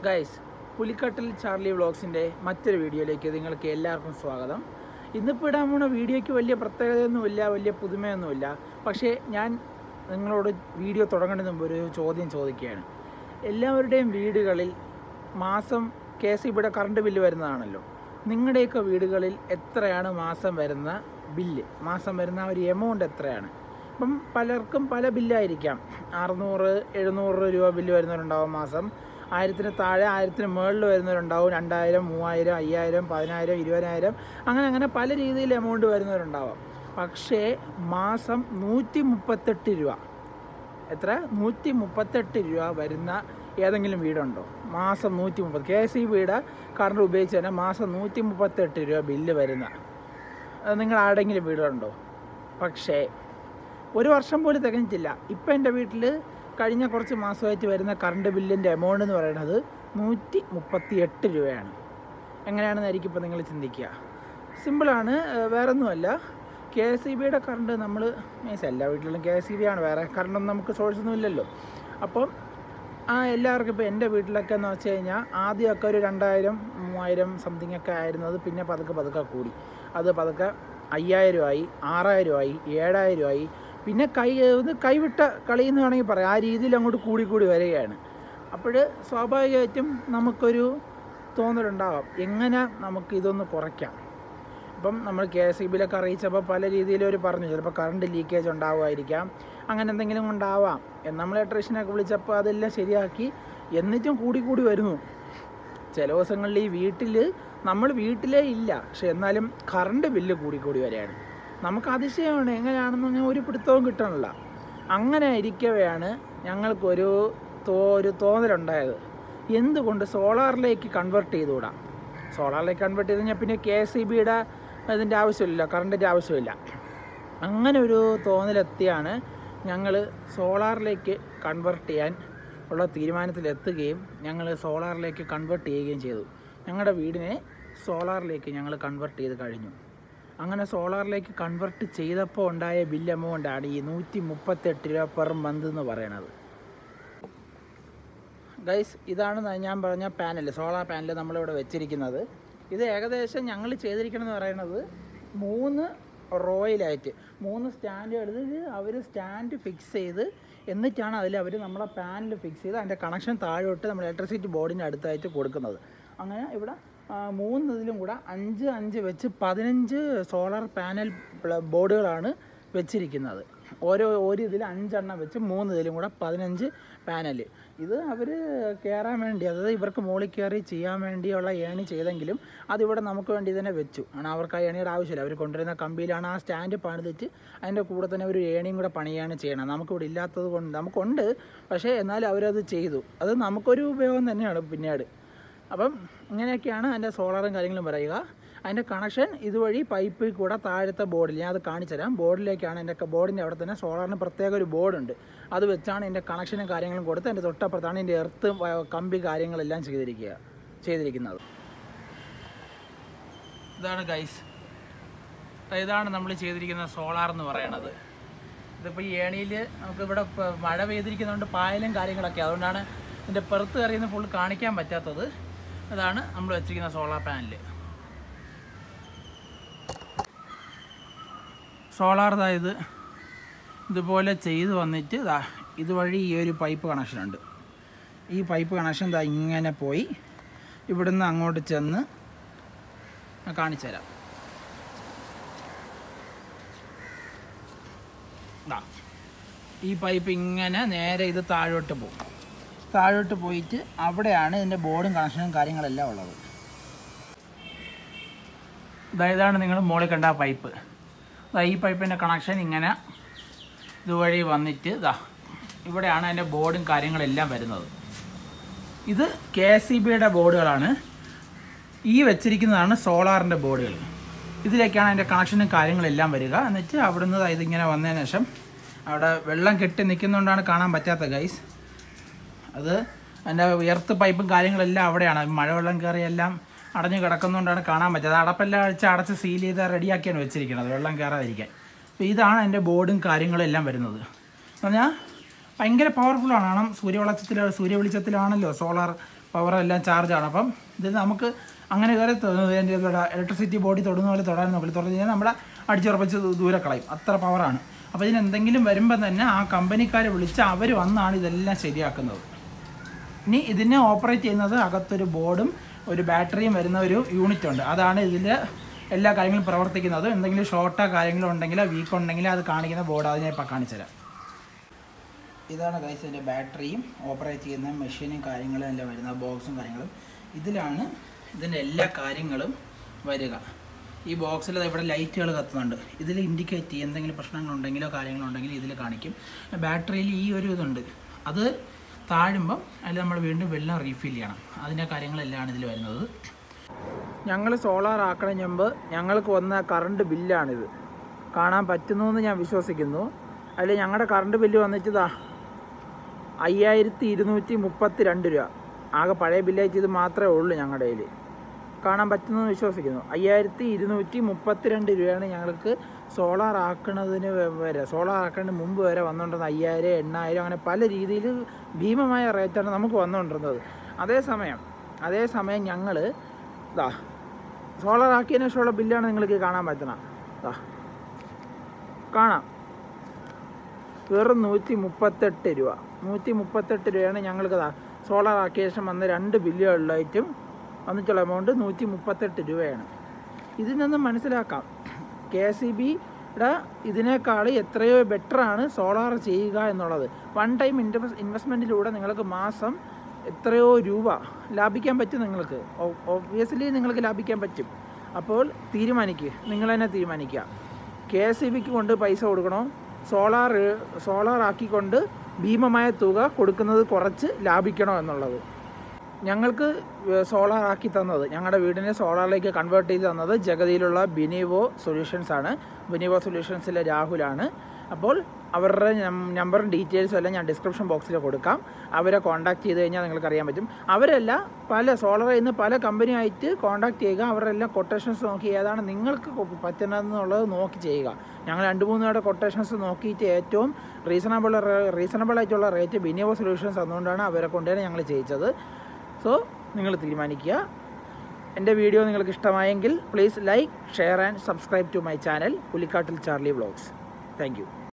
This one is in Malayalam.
ഗൈസ് പുലിക്കട്ടിൽ ചാർലി വ്ളോഗ്സിൻ്റെ മറ്റൊരു വീഡിയോയിലേക്ക് നിങ്ങൾക്ക് എല്ലാവർക്കും സ്വാഗതം ഇന്നിപ്പോൾ ഇടാൻ പോണ വീഡിയോയ്ക്ക് വലിയ പ്രത്യേകതയൊന്നുമില്ല വലിയ പുതുമയൊന്നുമില്ല പക്ഷേ ഞാൻ നിങ്ങളോട് വീഡിയോ തുടങ്ങുന്നതിന് മുമ്പ് ഒരു ചോദ്യം ചോദിക്കുകയാണ് എല്ലാവരുടെയും വീടുകളിൽ മാസം കെ സി ബിയുടെ കറണ്ട് ബില്ല് വരുന്നതാണല്ലോ നിങ്ങളുടെയൊക്കെ വീടുകളിൽ എത്രയാണ് മാസം വരുന്ന ബില്ല് മാസം വരുന്ന ആ ഒരു എമൗണ്ട് എത്രയാണ് ഇപ്പം പലർക്കും പല ബില്ലായിരിക്കാം അറുന്നൂറ് എഴുന്നൂറ് രൂപ ബില്ല് വരുന്നവരുണ്ടാവും മാസം ആയിരത്തിന് താഴെ ആയിരത്തിന് മുകളിൽ വരുന്നവരുണ്ടാവും രണ്ടായിരം മൂവായിരം അയ്യായിരം പതിനായിരം ഇരുപതിനായിരം അങ്ങനെ അങ്ങനെ പല രീതിയിൽ എമൗണ്ട് വരുന്നവരുണ്ടാവാം പക്ഷേ മാസം നൂറ്റി മുപ്പത്തെട്ട് രൂപ എത്ര നൂറ്റി മുപ്പത്തെട്ട് രൂപ വരുന്ന ഏതെങ്കിലും വീടുണ്ടോ മാസം നൂറ്റി മുപ്പത് കെ എസ് ഇ വീട് കറണ്ട് ഉപയോഗിച്ച് തന്നെ മാസം നൂറ്റി മുപ്പത്തെട്ട് രൂപ ബില്ല് വരുന്ന അത് നിങ്ങൾ ആരുടെങ്കിലും വീടുണ്ടോ പക്ഷേ ഒരു വർഷം പോലും തികഞ്ഞിട്ടില്ല ഇപ്പം എൻ്റെ വീട്ടിൽ കഴിഞ്ഞ കുറച്ച് മാസമായിട്ട് വരുന്ന കറണ്ട് ബില്ലിൻ്റെ എമൗണ്ട് എന്ന് പറയുന്നത് നൂറ്റി മുപ്പത്തി എട്ട് രൂപയാണ് എങ്ങനെയാണെന്നായിരിക്കും ഇപ്പോൾ നിങ്ങൾ ചിന്തിക്കുക സിമ്പിളാണ് വേറെ ഒന്നുമല്ല കെ എസ് ഇ ബിയുടെ കറണ്ട് നമ്മൾ മീൻസ് എല്ലാ വീട്ടിലും കെ എസ് ഇ ബി ആണ് വേറെ കറണ്ടൊന്നും നമുക്ക് സോഴ്സ് ഒന്നും ഇല്ലല്ലോ അപ്പം ആ എല്ലാവർക്കും ഇപ്പോൾ എൻ്റെ വീട്ടിലൊക്കെ എന്ന് വെച്ച് കഴിഞ്ഞാൽ ആദ്യമൊക്കെ ഒരു രണ്ടായിരം മൂവായിരം സംതിങ് ഒക്കെ ആയിരുന്നത് പിന്നെ പതുക്കെ പതുക്കെ കൂടി അത് പതുക്കെ അയ്യായിരമായി ആറായിരമായി ഏഴായിരമായി പിന്നെ കൈ ഇത് കൈവിട്ട കളി എന്ന് വേണമെങ്കിൽ പറയാം ആ രീതിയിൽ അങ്ങോട്ട് കൂടി കൂടി വരികയാണ് അപ്പോൾ സ്വാഭാവികമായിട്ടും നമുക്കൊരു തോന്നലുണ്ടാവാം എങ്ങനെ നമുക്ക് ഇതൊന്ന് കുറയ്ക്കാം ഇപ്പം നമ്മൾ കെ എസ് ഇ ബിയിലൊക്കെ അറിയിച്ചപ്പോൾ പല രീതിയിൽ അവർ പറഞ്ഞു ചിലപ്പോൾ കറണ്ട് ലീക്കേജ് ഉണ്ടാവുമായിരിക്കാം അങ്ങനെ എന്തെങ്കിലും ഉണ്ടാവാം എന്ന് നമ്മൾ ഇലക്ട്രീഷ്യനൊക്കെ വിളിച്ചപ്പോൾ അതെല്ലാം ശരിയാക്കി എന്നിട്ടും കൂടി കൂടി വരുന്നു ചില ദിവസങ്ങളിൽ ഈ വീട്ടിൽ നമ്മൾ വീട്ടിലേ ഇല്ല പക്ഷെ എന്നാലും കറണ്ട് ബില്ല് കൂടി കൂടി വരികയാണ് നമുക്ക് അതിശയമാണ് എങ്ങനെയാണെന്ന് ഒരു പിടുത്തവും കിട്ടണില്ല അങ്ങനെ ഇരിക്കവെയാണ് ഞങ്ങൾക്കൊരു തോ ഒരു തോന്നലുണ്ടായത് എന്തുകൊണ്ട് സോളാറിലേക്ക് കൺവെർട്ട് ചെയ്തുകൂടാ സോളാറിലേക്ക് കൺവെർട്ട് ചെയ്ത് കഴിഞ്ഞാൽ പിന്നെ കെ എസ് ഇ ബിയുടെ ഇതിൻ്റെ ആവശ്യമില്ല കറണ്ടിൻ്റെ ആവശ്യമില്ല അങ്ങനെ ഒരു തോന്നലെത്തിയാണ് ഞങ്ങൾ സോളാറിലേക്ക് കൺവെർട്ട് ചെയ്യാൻ ഉള്ള തീരുമാനത്തിലെത്തുകയും ഞങ്ങൾ സോളാറിലേക്ക് കൺവെർട്ട് ചെയ്യുകയും ചെയ്തു ഞങ്ങളുടെ വീടിനെ സോളാറിലേക്ക് ഞങ്ങൾ കൺവെർട്ട് ചെയ്ത് കഴിഞ്ഞു അങ്ങനെ സോളാറിലേക്ക് കൺവെർട്ട് ചെയ്തപ്പോൾ ഉണ്ടായ ബിൽ എമൗണ്ടാണ് ഈ നൂറ്റി മുപ്പത്തെട്ട് രൂപ പെർ മന്ത് എന്ന് പറയണത് ഗൈസ് ഇതാണ് ന- ഞാൻ പറഞ്ഞ പാനൽ സോളാർ പാനൽ നമ്മളിവിടെ വെച്ചിരിക്കുന്നത് ഇത് ഏകദേശം ഞങ്ങൾ ചെയ്തിരിക്കണമെന്ന് പറയുന്നത് മൂന്ന് റോയിലായിട്ട് മൂന്ന് സ്റ്റാൻഡ് എടുത്ത് അവർ സ്റ്റാൻഡ് ഫിക്സ് ചെയ്ത് എന്നിട്ടാണ് അതിൽ അവർ നമ്മളെ പാനൽ ഫിക്സ് ചെയ്ത് അതിൻ്റെ കണക്ഷൻ താഴോട്ട് നമ്മുടെ ഇലക്ട്രിസിറ്റി ബോർഡിൻ്റെ അടുത്തായിട്ട് കൊടുക്കുന്നത് അങ്ങനെ ഇവിടെ ആ, മൂന്ന് ഇതിലും കൂടെ അഞ്ച് അഞ്ച് വെച്ച് പതിനഞ്ച് സോളാർ പാനൽ പ്ല- ബോർഡുകളാണ് വെച്ചിരിക്കുന്നത് ഓരോ ഒരു ഇതിൽ അഞ്ചെണ്ണം വെച്ച് മൂന്ന് ഇതിലും കൂടെ പതിനഞ്ച് പാനൽ ഇത് അവർ കയറാൻ വേണ്ടി അതായത് ഇവർക്ക് മുകളിൽ കയറി ചെയ്യാൻ വേണ്ടിയുള്ള ഏണി ചെയ്തെങ്കിലും അതിവിടെ നമുക്ക് വേണ്ടി തന്നെ വെച്ചു കാരണം അവർക്ക് ആ ഏണിയുടെ ആവശ്യമില്ല അവർ കൊണ്ടുവരുന്ന കമ്പിയിലാണ് ആ സ്റ്റാൻഡ് പണിതിട്ട് അതിൻ്റെ കൂടെ തന്നെ ഒരു ഏണിയും കൂടെ പണിയാണ് ചെയ്യണം നമുക്കിവിടെ ഇല്ലാത്തത് കൊണ്ട് നമുക്കുണ്ട് പക്ഷേ എന്നാലും അവരത് ചെയ്തു അത് നമുക്കൊരു ഉപയോഗം തന്നെയാണ് പിന്നീട് അപ്പം ഇങ്ങനെയൊക്കെയാണ് അതിൻ്റെ സോളാറും കാര്യങ്ങളും പറയുക അതിൻ്റെ കണക്ഷൻ ഇതുവഴി പൈപ്പിൽ കൂടെ താഴത്തെ ബോർഡിൽ ഞാൻ അത് കാണിച്ചു തരാം ബോർഡിലേക്കാണ് എൻ്റെ ബോർഡിൻ്റെ അവിടെ തന്നെ സോളാറിന് പ്രത്യേക ഒരു ബോർഡുണ്ട് അത് വെച്ചാണ് എൻ്റെ കണക്ഷനും കാര്യങ്ങളും കൊടുത്ത് എൻ്റെ തൊട്ടപ്പുറത്താണ് എൻ്റെ എർത്ത് കമ്പി കാര്യങ്ങളെല്ലാം ചെയ്തിരിക്കുക ചെയ്തിരിക്കുന്നത് ഇതാണ് ഗൈസ് ഇതാണ് നമ്മൾ ചെയ്തിരിക്കുന്ന സോളാർ എന്ന് പറയണത് ഇതിപ്പോൾ ഈ ഏണിയിൽ നമുക്ക് ഇവിടെ പ- മഴ പെയ്തിരിക്കുന്നതുകൊണ്ട് പായലും കാര്യങ്ങളൊക്കെ അതുകൊണ്ടാണ് ഇതിൻ്റെ പെറുത്ത് കറിയുന്ന ഫുൾ കാണിക്കാൻ പറ്റാത്തത് അതാണ് നമ്മൾ വെച്ചിരിക്കുന്ന സോളാർ പാനൽ സോളാർ ഇതായത് ഇതുപോലെ ചെയ്ത് വന്നിട്ട് ഇതാ ഇതുവഴി ഈ ഒരു പൈപ്പ് കണക്ഷൻ ഉണ്ട് ഈ പൈപ്പ് കണക്ഷൻ ഇതാ ഇങ്ങനെ പോയി ഇവിടുന്ന് അങ്ങോട്ട് ചെന്ന് ഞാൻ കാണിച്ചു തരാം ദാ ഈ പൈപ്പ് ഇങ്ങനെ നേരെ ഇത് താഴോട്ട് പോകും താഴോട്ട് പോയിട്ട് അവിടെയാണ് ഇതിൻ്റെ ബോർഡും കണക്ഷനും കാര്യങ്ങളെല്ലാം ഉള്ളത് ദാ ഇതാണ് നിങ്ങൾ മുകളിൽ കണ്ട ആ പൈപ്പ് ദാ ഈ പൈപ്പിൻ്റെ കണക്ഷൻ ഇങ്ങനെ ഇതുവഴി വന്നിട്ട് ഇതാ ഇവിടെയാണ് അതിൻ്റെ ബോർഡും കാര്യങ്ങളെല്ലാം വരുന്നത് ഇത് കെ എസ് ഇ ബിയുടെ ബോർഡുകളാണ് ഈ വെച്ചിരിക്കുന്നതാണ് സോളാറിൻ്റെ ബോർഡുകൾ ഇതിലേക്കാണ് അതിൻ്റെ കണക്ഷനും കാര്യങ്ങളെല്ലാം വരിക എന്നിട്ട് അവിടുന്ന് ദാ ഇതിങ്ങനെ വന്നതിന് ശേഷം അവിടെ വെള്ളം കെട്ടി നിൽക്കുന്നതുകൊണ്ടാണ് കാണാൻ പറ്റാത്ത ഗൈസ് അത് അതിൻ്റെ ഉയർത്ത് പൈപ്പും കാര്യങ്ങളെല്ലാം അവിടെയാണ് മഴവെള്ളം കയറി എല്ലാം അടഞ്ഞു കിടക്കുന്നതുകൊണ്ടാണ് കാണാൻ പറ്റാത്തത് അടപ്പെല്ലാം അടിച്ച് അടച്ച് സീൽ ചെയ്ത് റെഡിയാക്കിയാണ് വെച്ചിരിക്കുന്നത് വെള്ളം കയറാതിരിക്കാൻ അപ്പോൾ ഇതാണ് അതിൻ്റെ ബോർഡും കാര്യങ്ങളും എല്ലാം വരുന്നത് എന്ന് പറഞ്ഞാൽ ഭയങ്കര പവർഫുള്ളാണ് കാരണം സൂര്യവെളിച്ചത്തിൽ സൂര്യവെളിച്ചത്തിലാണല്ലോ സോളാർ പവർ എല്ലാം ചാർജാണ് അപ്പം ഇത് നമുക്ക് അങ്ങനെ കയറി ഇലക്ട്രിസിറ്റി ബോഡി തൊടുന്ന പോലെ തൊടാൻ നോക്കില്ല തുറന്നു കഴിഞ്ഞാൽ നമ്മളെ അടിച്ചുറപ്പിച്ച് ദൂ- ദൂരെ കളയും അത്ര പവറാണ് അപ്പോൾ ഇതിന് എന്തെങ്കിലും വരുമ്പോൾ തന്നെ ആ കമ്പനിക്കാരെ വിളിച്ച് അവർ വന്നാണ് ഇതെല്ലാം ശരിയാക്കുന്നത് ഇനി ഇതിനെ ഓപ്പറേറ്റ് ചെയ്യുന്നത് അകത്തൊരു ബോർഡും ഒരു ബാറ്ററിയും വരുന്ന ഒരു യൂണിറ്റ് ഉണ്ട് അതാണ് ഇതിൽ എല്ലാ കാര്യങ്ങളും പ്രവർത്തിക്കുന്നത് എന്തെങ്കിലും ഷോർട്ടോ കാര്യങ്ങളോ ഉണ്ടെങ്കിൽ വീക്ക് ഉണ്ടെങ്കിൽ അത് കാണിക്കുന്ന ബോർഡ് അതിനെ ഇപ്പം കാണിച്ചുതരാം ഇതാണ് ഗൈസ് ഇതിൻ്റെ ബാറ്ററിയും ഓപ്പറേറ്റ് ചെയ്യുന്ന മെഷീനും കാര്യങ്ങളും എല്ലാം വരുന്ന ബോക്സും കാര്യങ്ങളും ഇതിലാണ് ഇതിൻ്റെ എല്ലാ കാര്യങ്ങളും വരിക ഈ ബോക്സിൽ ഇവിടെ ലൈറ്റുകൾ കത്തുന്നുണ്ട് ഇതിൽ ഇൻഡിക്കേറ്റ് ചെയ്യും എന്തെങ്കിലും പ്രശ്നങ്ങളുണ്ടെങ്കിലോ കാര്യങ്ങളുണ്ടെങ്കിലോ ഇതിൽ കാണിക്കും ബാറ്ററിയിൽ ഈ ഒരു ഇതുണ്ട് അത് താഴുമ്പം അതിൽ നമ്മൾ വീണ്ടും വെള്ളം റീഫിൽ ചെയ്യണം അതിൻ്റെ കാര്യങ്ങളെല്ലാം ഇതിൽ വരുന്നത് ഞങ്ങൾ സോളാർ ആക്കണ മുമ്പ് ഞങ്ങൾക്ക് വന്ന കറണ്ട് ബില്ലാണിത് കാണാൻ പറ്റുന്നു എന്ന് ഞാൻ വിശ്വസിക്കുന്നു അതിൽ ഞങ്ങളുടെ കറണ്ട് ബില്ല് വന്നിട്ടതാ അയ്യായിരത്തി ഇരുന്നൂറ്റി മുപ്പത്തി രണ്ട് രൂപ ആകെ പഴയ ബില്ലായിട്ട് ഇത് മാത്രമേ ഉള്ളൂ ഞങ്ങളുടെ കയ്യിൽ കാണാൻ പറ്റുന്നു എന്ന് വിശ്വസിക്കുന്നു അയ്യായിരത്തി ഇരുന്നൂറ്റി മുപ്പത്തിരണ്ട് രൂപയാണ് ഞങ്ങൾക്ക് സോളാർ ആക്കുന്നതിന് വരെ സോളാർ ആക്കുന്നതിന് മുമ്പ് വരെ വന്നുകൊണ്ടിരുന്നത് അയ്യായിരം എണ്ണായിരം അങ്ങനെ പല രീതിയിൽ ഭീമമായ റേറ്റാണ് നമുക്ക് വന്നുകൊണ്ടിരുന്നത് അതേസമയം അതേസമയം ഞങ്ങൾ ഇതാ സോളാർ ആക്കിയതിന് ശേഷമുള്ള ബില്ലാണ് നിങ്ങൾക്ക് കാണാൻ പറ്റണം ഇതാ കാണാം വെറും നൂറ്റി മുപ്പത്തെട്ട് രൂപ നൂറ്റി മുപ്പത്തെട്ട് രൂപയാണ് ഞങ്ങൾക്ക് ദാ സോളാർ ആക്കിയ ശേഷം വന്ന രണ്ട് ബില്ലുകളിലായിട്ടും വന്നിട്ടുള്ള എമൗണ്ട് നൂറ്റി മുപ്പത്തെട്ട് രൂപയാണ് ഇതിൽ നിന്ന് മനസ്സിലാക്കാം കെ എസ് ഇ ബിയുടെ ഇതിനേക്കാൾ എത്രയോ ബെറ്ററാണ് സോളാർ ചെയ്യുക എന്നുള്ളത് വൺ ടൈം ഇൻവെസ് ഇൻവെസ്റ്റ്മെൻറ്റിലൂടെ നിങ്ങൾക്ക് മാസം എത്രയോ രൂപ ലാഭിക്കാൻ പറ്റും നിങ്ങൾക്ക് ഒബ്വിയസ്ലി നിങ്ങൾക്ക് ലാഭിക്കാൻ പറ്റും അപ്പോൾ തീരുമാനിക്കുക നിങ്ങൾ തന്നെ തീരുമാനിക്കുക കെ എസ് ഇ ബിക്ക് കൊണ്ട് പൈസ കൊടുക്കണോ സോളാർ സോളാർ ആക്കിക്കൊണ്ട് ഭീമമായ തുക കൊടുക്കുന്നത് കുറച്ച് ലാഭിക്കണോ എന്നുള്ളത് ഞങ്ങൾക്ക് സോളാർ ആക്കി തന്നത് ഞങ്ങളുടെ വീടിനെ സോളാറിലേക്ക് കൺവേർട്ട് ചെയ്ത് തന്നത് ജഗതിയിലുള്ള ബിനിവോ സൊല്യൂഷൻസ് ആണ് ബിനിവോ സൊല്യൂഷൻസിലെ രാഹുലാണ് അപ്പോൾ അവരുടെ നമ്പറും ഡീറ്റെയിൽസും എല്ലാം ഞാൻ ഡിസ്ക്രിപ്ഷൻ ബോക്സിൽ കൊടുക്കാം അവരെ കോൺടാക്ട് ചെയ്ത് കഴിഞ്ഞാൽ നിങ്ങൾക്ക് അറിയാൻ പറ്റും അവരല്ല പല സോളറിൽ നിന്ന് പല കമ്പനിയായിട്ട് കോൺടാക്ട് ചെയ്യുക അവരുടെ എല്ലാം കൊട്ടേഷൻസ് നോക്കി ഏതാണ് നിങ്ങൾക്ക് കൊ- പറ്റുന്നതെന്നുള്ളത് നോക്കി ചെയ്യുക ഞങ്ങൾ രണ്ട് മൂന്ന് പേരുടെ കൊട്ടേഷൻസ് നോക്കിയിട്ട് ഏറ്റവും റീസണബിൾ റീസണബിൾ ആയിട്ടുള്ള റേറ്റ് ബിനിവോ സൊല്യൂഷൻസ് അതുകൊണ്ടാണ് അവരെ കൊണ്ടുതന്നെ ഞങ്ങൾ ചെയ്യിച്ചത് സോ നിങ്ങൾ തീരുമാനിക്കുക എൻ്റെ വീഡിയോ നിങ്ങൾക്ക് ഇഷ്ടമായെങ്കിൽ please like share and subscribe to my channel പുലിക്കാട്ടിൽ ചാർലി വ്ളോഗ്സ് താങ്ക് യു